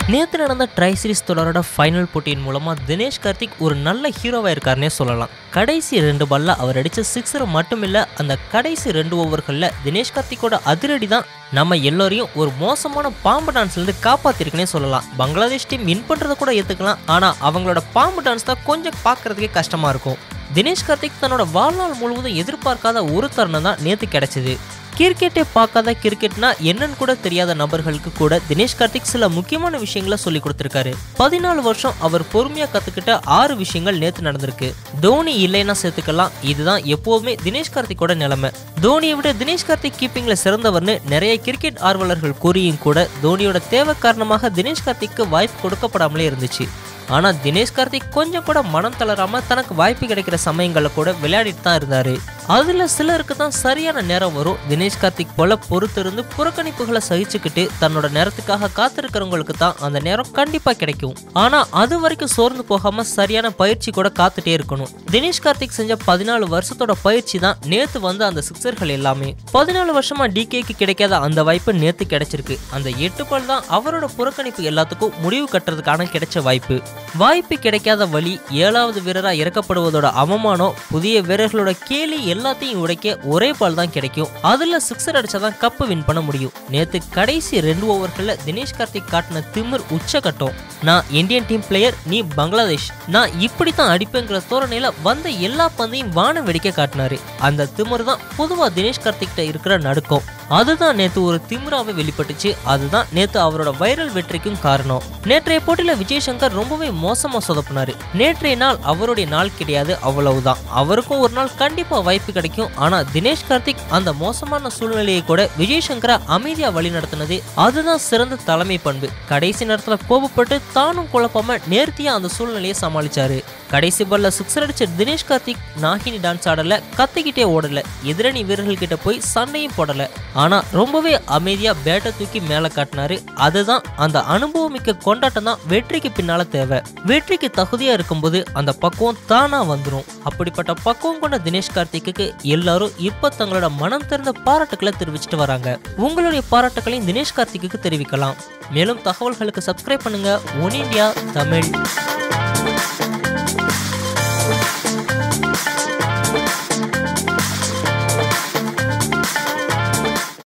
நேற்று நடந்த try series தொடரோட final போட்டியின் மூலமா தினேஷ் கார்த்திக் ஒரு நல்ல ஹீரோவா இருக்காருன்னே சொல்லலாம் கடைசி ரெண்டு பால்ல அவர் அடிச்ச சிக்ஸர் மட்டுமில்ல அந்த கடைசி ரெண்டு ஓவர்களில் தினேஷ் கார்த்திக்கோட அதிரடி தான் நம்ம எல்லோரையும் ஒரு மோசமான பாம்பு டான்ஸ்ல இருந்து காப்பாத்திருக்குன்னே சொல்லலாம் பங்களாதேஷ் டீம் வின் பண்றதை கூட ஏத்துக்கலாம் ஆனா அவங்களோட பாம்பு டான்ஸ் தான் கொஞ்சம் பார்க்கறதுக்கே கஷ்டமா இருக்கும் தினேஷ் கார்த்திக் தன்னோட வாழ்நாள் முழுவதும் எதிர்பார்க்காத ஒரு தருணம் தான் நேற்று கிடைச்சது கிரிக்கெட்டே பார்க்காத கிரிக்கெட்னா என்னன்னு கூட தெரியாத நபர்களுக்கு கூட தினேஷ் கார்த்திக் சில முக்கியமான விஷயங்களை சொல்லி கொடுத்துருக்காரு பதினாலு வருஷம் அவர் பொறுமையா கத்துக்கிட்ட ஆறு விஷயங்கள் நேத்து நடந்திருக்கு தோனி இல்லைன்னா சேர்த்துக்கலாம் இதுதான் எப்போதுமே தினேஷ் கார்த்திக்கோட நிலைமை தோனியை விட தினேஷ் கார்த்திக் கீப்பிங்ல சிறந்தவர்னு நிறைய கிரிக்கெட் ஆர்வலர்கள் கூறியும் கூட தோனியோட தேவை காரணமாக தினேஷ் கார்த்திக்கு வாய்ப்பு கொடுக்கப்படாமலே இருந்துச்சு ஆனா தினேஷ் கார்த்திக் கொஞ்சம் கூட மனம் தளராம தனக்கு வாய்ப்பு கிடைக்கிற சமயங்கள்ல கூட விளையாடிட்டு தான் இருந்தாரு அதுல சிலருக்கு தான் சரியான நேரம் வரும் தினேஷ் கார்த்திக் போல பொறுத்திருந்து புறக்கணிப்புகளை சகிச்சுக்கிட்டு தன்னோட நேரத்துக்காக காத்திருக்கிறவங்களுக்கு தான் அந்த நேரம் கண்டிப்பா கிடைக்கும் ஆனா அது வரைக்கும் சோர்ந்து போகாம சரியான பயிற்சி கூட காத்துட்டே இருக்கணும் தினேஷ் கார்த்திக் செஞ்ச பதினாலு வருஷத்தோட பயிற்சி தான் நேத்து வந்து அந்த சிக்ஸர்கள் எல்லாமே பதினாலு வருஷமா டிகேக்கு கிடைக்காத அந்த வாய்ப்பு நேத்து கிடைச்சிருக்கு அந்த எட்டு பால் தான் அவரோட புறக்கணிப்பு எல்லாத்துக்கும் முடிவு கட்டுறதுக்கான கிடைச்ச வாய்ப்பு வாய்ப்பு கிடைக்காத வழி ஏழாவது வீரரா இறக்கப்படுவதோட அவமானம் புதிய வீரர்களோட கேலி எல்லாத்தையும் உடைக்க ஒரே பால் தான் கிடைக்கும் அதுல சிக்ஸர் அடிச்சாதான் கப்பு வின் பண்ண முடியும் நேத்து கடைசி ரெண்டு ஓவர்கள்ல தினேஷ் கார்த்திக் காட்டின திமிர் உச்சகட்டம் நான் இந்தியன் டீம் பிளேயர் நீ பங்களாதேஷ் நான் இப்படி தான் அடிப்பேங்கிற தோரணையில வந்த எல்லா பந்தையும் வான வெடிக்க காட்டினாரு அந்த திமிர் தான் பொதுவா தினேஷ் கார்த்திக் கிட்ட இருக்கிற நடுக்கம் அதுதான் நேத்து ஒரு திமிராவே வெளிப்பட்டுச்சு அதுதான் நேத்து அவரோட வைரல் வெற்றிக்கும் காரணம் நேற்றைய போட்டியில விஜய் சங்கர் ரொம்பவே மோசமா சொதப்பினாரு நேற்றைய நாள் அவருடைய நாள் கிடையாது அவ்வளவுதான் அவருக்கும் ஒரு நாள் கண்டிப்பா வாய்ப்பு கிடைக்கும் ஆனா தினேஷ் கார்த்திக் அந்த மோசமான சூழ்நிலையை கூட விஜய் சங்கரை அமைதியா வழி நடத்தினது அதுதான் சிறந்த தலைமை பண்பு கடைசி நேரத்துல கோபப்பட்டு தானும் குழப்பாம நேர்த்தியா அந்த சூழ்நிலையை சமாளிச்சாரு கடைசி பால்ல சிக்ஸர் அடிச்ச தினேஷ் கார்த்திக் நாகினி டான்ஸ் ஆடல கத்திக்கிட்டே ஓடல எதிரணி வீரர்கள் கிட்ட போய் சண்டையும் போடல ஆனா ரொம்பவே அமைதியா பேட்டை தூக்கி மேல காட்டினாரு அதுதான் அந்த அனுபவமிக்க கொண்டாட்டம் தான் வெற்றிக்கு பின்னால தேவை வெற்றிக்கு தகுதியா இருக்கும்போது அந்த பக்குவம் தானா வந்துடும் அப்படிப்பட்ட பக்குவம் கொண்ட தினேஷ் கார்த்திக்கு எல்லாரும் இப்ப தங்களோட மனம் திறந்த பாராட்டுக்களை தெரிவிச்சிட்டு வராங்க உங்களுடைய பாராட்டுக்களையும் தினேஷ் கார்த்திக்கு தெரிவிக்கலாம் மேலும் தகவல்களுக்கு சப்ஸ்கிரைப் பண்ணுங்க ஒன் இந்தியா தமிழ்